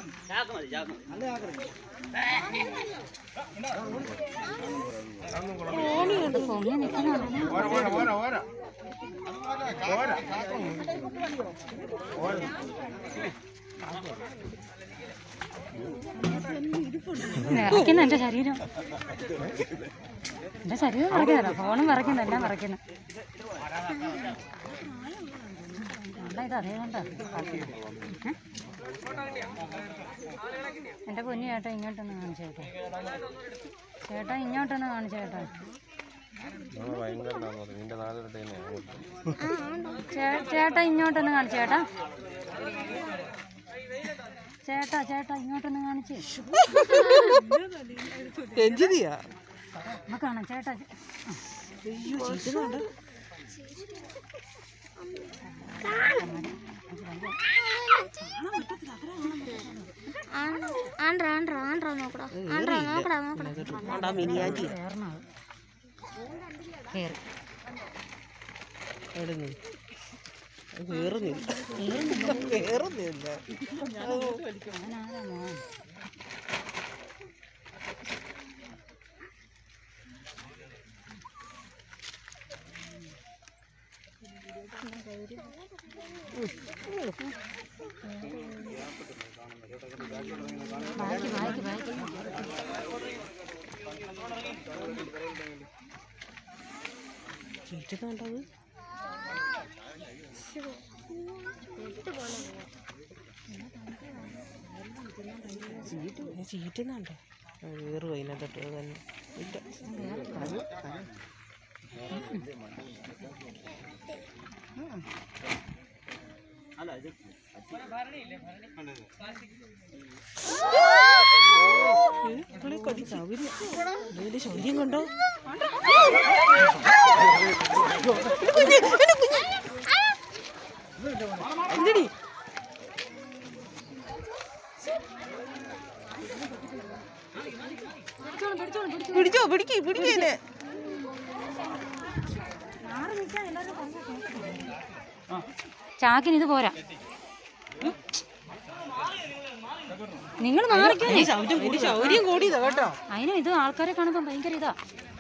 പൊങ്ങി നിൽക്കുന്നുണ്ട് ഓര ഓര ഓര ഓര ഓര വിറയ്ക്കുന്നു എൻ്റെ ശരീരം എൻ്റെ ശരീരം വിറയ്ക്കുന്നില്ല ഫോണും വിറയ്ക്കുന്നു എല്ലാം വിറയ്ക്കുന്നു അല്ല ഇത് അതേ കൊണ്ടാ എൻ്റെ പൊന്നു ചേട്ടാ ഇങ്ങോട്ടൊന്ന് കാണിച്ചു ചേട്ടാ ചേട്ടാ ഇങ്ങോട്ടൊന്ന് കാണിച്ചു ചേട്ടാ ചേ- ചേട്ടാ ഇങ്ങോട്ടൊന്ന് കാണിച്ചു ചേട്ടാ ചേട്ടാ ചേട്ടാ ഇങ്ങോട്ടൊന്ന് കാണിച്ച് രഞ്ജിതിയാ നമുക്ക് കാണാം ചേട്ടാ അയ്യോ ചീറ്റുന്നുണ്ട് ആണ്ട്രാ ആണ്ട്രാ ആണ്ട്രാ നോക്കടാ ആണ്ട്രാ നോക്കടാ നോക്കടാ ആണ്ടാ മിനിയാജി കേറണം കേറി എവിടെ നിന്ന് കേറുന്നില്ല കേറുന്നില്ല അവനാരാ മോൻ ബാക്കി ബാക്കി ബാക്കി ചീറ്റുന്നുണ്ടത് ചീറ്റ് ചീറ്റുന്നുണ്ടോ വേറ് അതിനകത്തോട്ട് അത് തന്നെ ഇല്ല പുള്ളി കടിച്ചു അവര് ഇതിന്റെ ശൗര്യം കണ്ടോ കുഞ്ഞ്, എന്റെ കുഞ്ഞ്. എന്തെടി പിടിച്ചോ പിടിക്ക് പിടിക്കല്ലേ ചാക്കിന് ഇത് പോരാ നിങ്ങൾ മാറിക്കോ ശൗര്യം കൂടി ശൗര്യം കൂടിയതാ കേട്ടോ അതിനും ഇത് ആൾക്കാരെ കാണുമ്പോൾ ഭയങ്കര ഇതാ